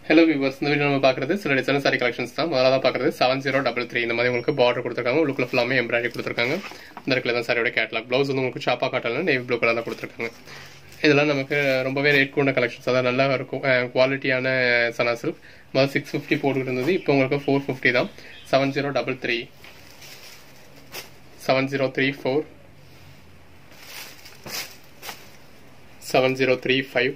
hello viewers இந்த video நம்ம பார்க்குறது சில டிசைன் சாரி கலெக்ஷன்ஸ் தான் முதல்ல தான் பார்க்குறது செவன் ஜீரோ டபுள் த்ரீ இந்த மாதிரி உங்களுக்கு பார்டர் கொடுத்துருக்காங்க உள்ளுக்குள்ள ஃபுல்லாமே எம்ப்ராய்டரி கொடுத்துருக்காங்க இந்த இடத்துல தான் சாரியோட கேட்லாக் ப்ளவுஸ் வந்து உங்களுக்கு சாப்பா காட்டல நேவி ப்ளூ கலர் தான் கொடுத்துருக்காங்க இதெல்லாம் நமக்கு ரொம்பவே ரேட் கூட கலெக்ஷன்ஸ் அதான் நல்லா இருக்கும் குவாலிட்டியான சனா சில்க் முதல்ல சிக்ஸ் ஃபிஃப்டி போட்டுக்கிட்டு இருந்தது இப்போ உங்களுக்கு ஃபோர் ஃபிஃப்டி தான் seven zero double three seven zero three four seven zero three five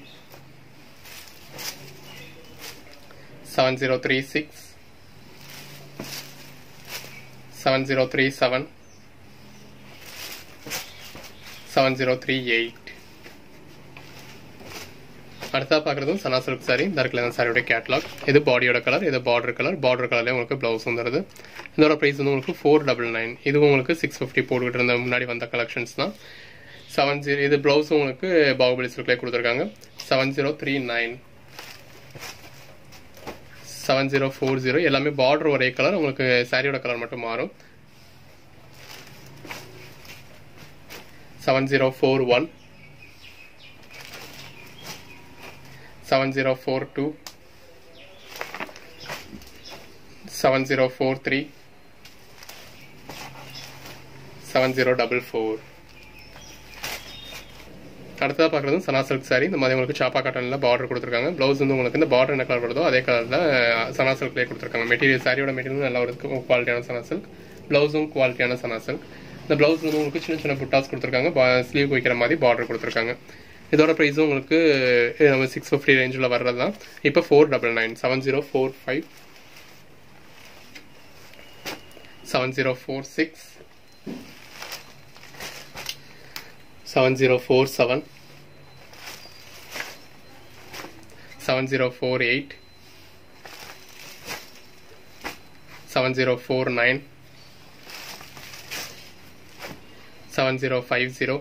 seven zero three six seven zero three seven seven zero three eight அடுத்தா பார்க்குறதும் சனா சில்க் சாரி இந்த இருக்குல்ல சாரியோட கேட்லாக் இது பாடியோட கலர் இது பார்டர் கலர் பார்டர் கலர்லேயே உங்களுக்கு ப்ளவுஸ் வந்துடுது இதோட ப்ரைஸ் வந்து உங்களுக்கு ஃபோர் டபுள் நைன் இதுவும் உங்களுக்கு சிக்ஸ் ஃபிஃப்டி போட்டுக்கிட்டு இருந்த முன்னாடி வந்த கலெக்ஷன்ஸ் தான் செவன் ஜீரோ இது ப்ளவுஸ் உங்களுக்கு பாகுபலி சில்க்லேயே கொடுத்துருக்காங்க seven zero three nine seven zero four zero எல்லாமே பார்டர் ஒரே கலர் உங்களுக்கு சாரியோட கலர் மட்டும் மாறும் seven zero four one seven zero four two seven zero four three seven zero double four அடுத்ததாக பார்க்குறது சனா சில்க் சாரி இந்த மாதிரி உங்களுக்கு சாப்பா காட்டனில் பார்டர் கொடுத்துருக்காங்க ப்ளவுஸ் வந்து உங்களுக்கு இந்த பார்டர் என்ன கலர் வருதோ அதே கலரில் சனா சில்க்லேயே கொடுத்துருக்காங்க மெட்டீரியல் சாரியோட மெட்டீரியல் நல்லா இருக்கும் குவாலிட்டியான சனா சில்க் ப்ளவுஸும் குவாலிட்டியான சனா சில்க் இந்த ப்ளவுஸ் வந்து உங்களுக்கு சின்ன சின்ன புட்டாஸ் கொடுத்துருக்காங்க ஸ்லீவ் வைக்கிற மாதிரி பார்டர் கொடுத்துருக்காங்க இதோட ப்ரைஸும் உங்களுக்கு நம்ம சிக்ஸ் ஃபிஃப்டி ரேஞ்சில் வர்றது தான் இப்போ four double nine seven zero four five seven zero four six seven zero four seven seven zero four eight seven zero four nine seven zero five zero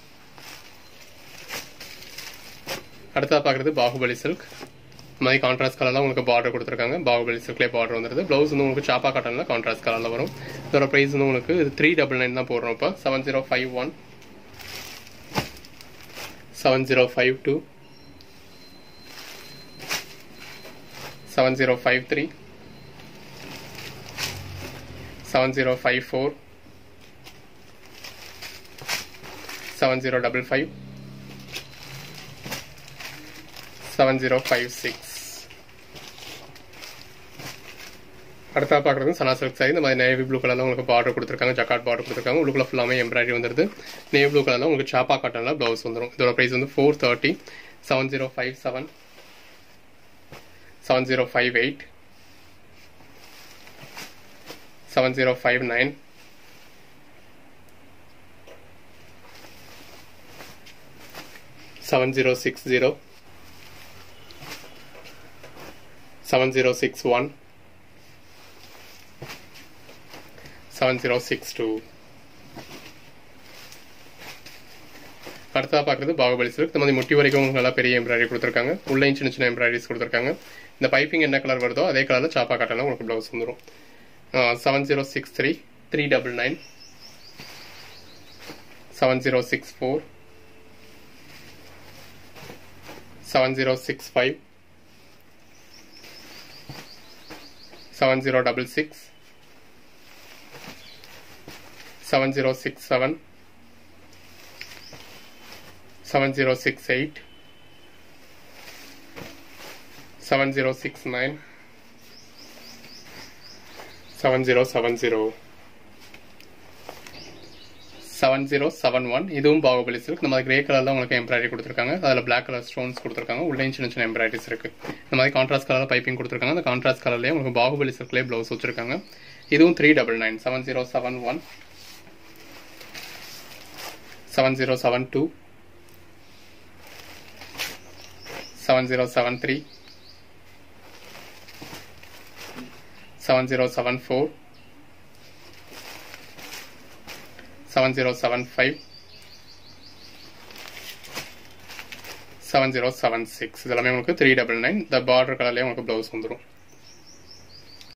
அடுத்தா பார்க்குறது பாகுபலி சில்க் இந்த மாதிரி கான்ட்ராஸ்ட் கலரில் உங்களுக்கு பார்டர் கொடுத்துருக்காங்க பாகுபலி சில்க்லேயே பார்டர் வந்துருது blouse வந்து உங்களுக்கு சாப்பா காட்டனில் கான்ட்ராஸ்ட் கலரில் வரும் இதோட ப்ரைஸ் வந்து உங்களுக்கு இது த்ரீ டபுள் நைன் தான் போடுறோம் இப்போ seven zero five one seven zero five two seven zero five three seven zero five four seven zero double five seven zero five six அடுத்தா பார்க்குறது சனா சில்க் சாரி இந்த மாதிரி நேவி ப்ளூ கலரில் உங்களுக்கு border கொடுத்துருக்காங்க ஜக்காட் பார்டர் கொடுத்துருக்காங்க உள்ளுக்குள்ள ஃபுல்லாமே எம்ப்ராய்டரி வந்துருது நேவி ப்ளூ கலரில் உங்களுக்கு சாப்பா காட்டனில் ப்ளவுஸ் வந்துடும் இதோட ப்ரைஸ் வந்து four thirty seven zero five seven seven zero five eight seven zero five nine seven zero six zero seven zero six one seven zero six two அடுத்ததாக பார்க்குறது பாகுபலி சில்க் இந்த மாதிரி முட்டி வரைக்கும் நல்லா பெரிய எம்ப்ராய்டரி கொடுத்துருக்காங்க உள்ளே சின்ன சின்ன எம்ப்ராய்டரிஸ் கொடுத்துருக்காங்க இந்த பைப்பிங் என்ன கலர் வருதோ அதே கலரில் சாப்பா காட்டலாம் உங்களுக்கு ப்ளவுஸ் வந்துடும் seven zero six three three double nine seven zero six four seven zero six five seven zero double six seven zero six seven seven zero six eight seven zero six nine seven zero seven zero seven zero seven one இதுவும் Baahubali silk இந்த மாதிரி grey கலரில் உங்களுக்கு embroidery கொடுத்துருக்காங்க அதில் black colour stones கொடுத்துருக்காங்க உள்ளே சின்ன சின்ன எம்ப்ராய்டரிஸ் இருக்கு இந்த மாதிரி கான்ட்ராஸ்ட் கலரில் பைப்பிங் கொடுத்துருக்காங்க அந்த கான்ட்ராஸ்ட் கலர்லேயே உங்களுக்கு பாகுபலி சில்க்லேயே ப்ளவுஸ் வச்சிருக்காங்க இதுவும் three double nine seven zero seven one seven zero seven two seven zero seven three seven zero seven four seven zero seven five seven zero seven six இதெல்லாமே உங்களுக்கு three double nine இந்த border கலர்லேயே உங்களுக்கு blouse வந்துடும்